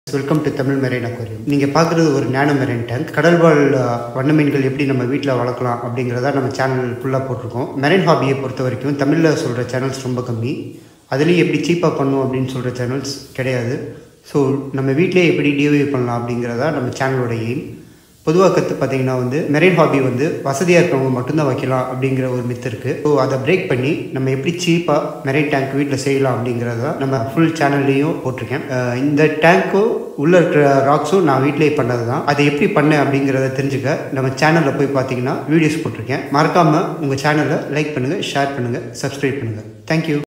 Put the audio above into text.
welcome to Tamil marine aquarium நீங்கள் பார்க்குறது ஒரு நேனோ மெரைன் டேங்க் கடல்வாழ் அஹ், வண்ண மீன்கள் எப்படி நம்ம வீட்டில் வளர்க்கலாம் அப்படிங்கிறத நம்ம சேனல் ஃபுல்லாக போட்டிருக்கோம் மெரைன் ஹாபியை பொறுத்த வரைக்கும் தமிழில் சொல்கிற சேனல்ஸ் ரொம்ப கம்மி அதுலேயும் எப்படி சீப்பாக பண்ணும் அப்படின்னு சொல்கிற சேனல்ஸ் கிடையாது ஸோ நம்ம வீட்டிலே எப்படி டிஐ பண்ணலாம் அப்படிங்கிறதா நம்ம சேனலோட எய்ம் பொதுவாக கற்று பார்த்தீங்கன்னா வந்து மெரைன் ஹாபி வந்து வசதியாக இருக்கிறவங்க மட்டும்தான் வைக்கலாம் அப்படிங்கிற ஒரு மித்து இருக்குது ஸோ அதை பிரேக் பண்ணி நம்ம எப்படி சீப்பாக மெரைன் டேங்க் வீட்டில் செய்யலாம் அப்படிங்கிறத நம்ம ஃபுல் சேனல்லையும் போட்டிருக்கேன் அஹ் இந்த டேங்க்கும் உள்ளே இருக்கிற ராக்ஸும் நான் வீட்டிலேயே பண்ணது தான் அதை எப்படி பண்ணேன் அப்படிங்கிறத தெரிஞ்சுக்க நம்ம சேனலில் போய் பார்த்தீங்கன்னா வீடியோஸ் போட்டிருக்கேன் மறக்காமல் உங்கள் சேனலை லைக் பண்ணுங்கள் ஷேர் பண்ணுங்கள் சப்ஸ்கிரைப் பண்ணுங்கள் தேங்க்யூ